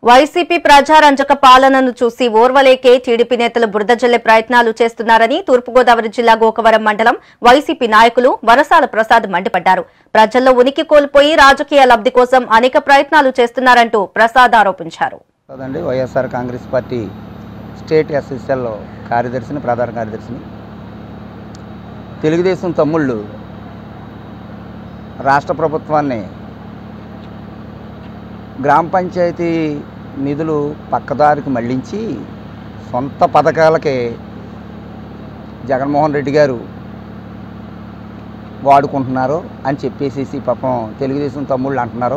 YCP ప్రజారంజక పాలనను చూసి ఓర్వలేకే TDP నేతలు బురద జల్లే ప్రయత్నాలు చేస్తున్నారని తూర్పుగోదావరి జిల్లా గోకవరం మండలం వైసీపీ నాయకులు వరసాల ప్రసాద్ మండిపడ్డారు ప్రజల్లో ఉనికి కోల్పోయి రాజకీయ లబ్ధి కోసం అనేక ప్రయత్నాలు చేస్తున్నారంటూ ప్రసాద్ ఆరోపించారు కాదండి వైఎస్ఆర్ కాంగ్రెస్ పార్టీ స్టేట్ ఎస్ఎస్ఎల్ కార్యదర్శిని ప్రధాన కార్యదర్శిని తెలుగుదేశం తమ్ముళ్ళు రాష్ట్ర ప్రభుత్వాన్ని గ్రామ పంచాయతీ నిధులు పక్కదారికి మళ్లించి సొంత పథకాలకే జగన్మోహన్ రెడ్డి గారు వాడుకుంటున్నారు అని చెప్పేసేసి పాపం తెలుగుదేశం తమ్ముళ్ళు అంటున్నారు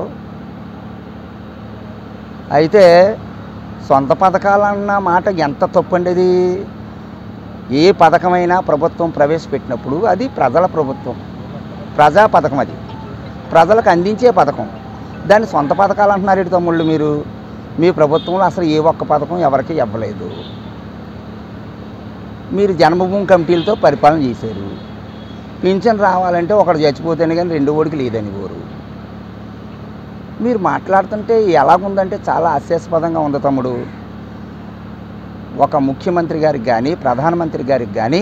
అయితే సొంత పథకాలన్న మాట ఎంత తప్పండి అది ఏ పథకమైనా ప్రభుత్వం ప్రవేశపెట్టినప్పుడు అది ప్రజల ప్రభుత్వం ప్రజా పథకం అది ప్రజలకు అందించే పథకం దాన్ని సొంత పథకాలు అంటున్నారు ఇటు తమ్ముళ్ళు మీరు మీ ప్రభుత్వంలో అసలు ఏ ఒక్క పథకం ఎవరికి ఇవ్వలేదు మీరు జన్మభూమి కమిటీలతో పరిపాలన చేశారు పింఛన్ రావాలంటే ఒకడు చచ్చిపోతేనే కానీ రెండు ఓడికి లేదని ఊరు మీరు మాట్లాడుతుంటే ఎలాగుందంటే చాలా హాస్యాస్పదంగా ఉంది తమ్ముడు ఒక ముఖ్యమంత్రి గారికి కానీ ప్రధానమంత్రి గారికి కానీ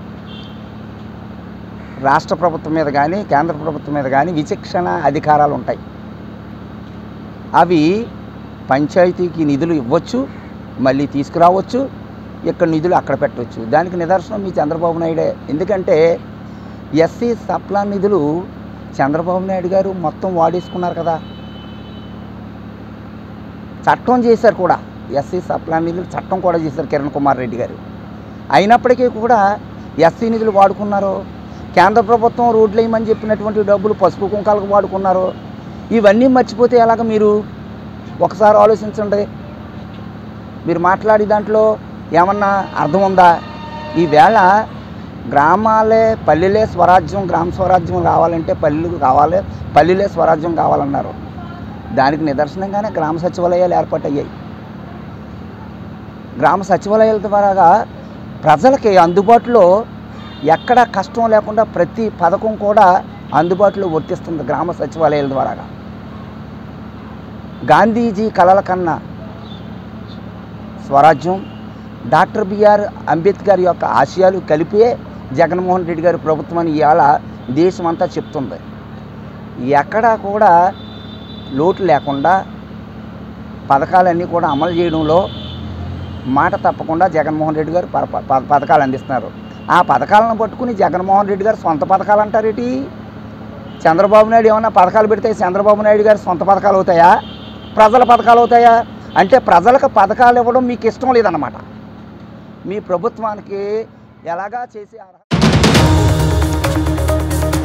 రాష్ట్ర ప్రభుత్వం మీద కానీ కేంద్ర ప్రభుత్వం మీద కానీ విచక్షణ అధికారాలు ఉంటాయి అవి పంచాయతీకి నిధులు ఇవ్వచ్చు మళ్ళీ తీసుకురావచ్చు ఇక్కడ నిధులు అక్కడ పెట్టవచ్చు దానికి నిదర్శనం మీ చంద్రబాబు నాయుడే ఎందుకంటే ఎస్సీ సప్లా నిధులు చంద్రబాబు నాయుడు గారు మొత్తం వాడేసుకున్నారు కదా చట్టం చేశారు కూడా ఎస్సీ సప్లా నిధులు చట్టం కూడా చేశారు కిరణ్ కుమార్ రెడ్డి గారు అయినప్పటికీ కూడా ఎస్సీ నిధులు వాడుకున్నారు కేంద్ర ప్రభుత్వం రోడ్లు వేయమని చెప్పినటువంటి డబ్బులు పసుపు కుంకాలకు వాడుకున్నారు ఇవన్నీ మర్చిపోతే ఎలాగ మీరు ఒకసారి ఆలోచించండి మీరు మాట్లాడే దాంట్లో ఏమన్నా అర్థం ఉందా ఈవేళ గ్రామాలే పల్లెలే స్వరాజ్యం గ్రామ స్వరాజ్యం రావాలంటే పల్లెలు కావాలి పల్లెలే స్వరాజ్యం కావాలన్నారు దానికి నిదర్శనంగానే గ్రామ సచివాలయాలు ఏర్పాటయ్యాయి గ్రామ సచివాలయాల ద్వారాగా ప్రజలకి అందుబాటులో ఎక్కడ కష్టం లేకుండా ప్రతి పథకం కూడా అందుబాటులో వర్తిస్తుంది గ్రామ సచివాలయాల ద్వారాగా గాంధీజీ కలల కన్నా స్వరాజ్యం డాక్టర్ బిఆర్ అంబేద్కర్ యొక్క ఆశయాలు కలిపే జగన్మోహన్ రెడ్డి గారి ప్రభుత్వం అని ఇవాళ దేశం అంతా చెప్తుంది ఎక్కడా కూడా లోటు లేకుండా పథకాలన్నీ కూడా అమలు చేయడంలో మాట తప్పకుండా జగన్మోహన్ రెడ్డి గారు ప- ప- పథకాలు అందిస్తున్నారు ఆ పథకాలను పట్టుకుని జగన్మోహన్ రెడ్డి గారు సొంత పథకాలు అంటారేటి చంద్రబాబు నాయుడు ఏమన్నా పథకాలు పెడితే చంద్రబాబు నాయుడు గారు సొంత పథకాలు అవుతాయా ప్రజల పథకాలు అవుతాయా అంటే ప్రజలకు పథకాలు ఇవ్వడం మీకు ఇష్టం లేదన్నమాట మీ ప్రభుత్వానికి ఎలాగా చేసి అర్హత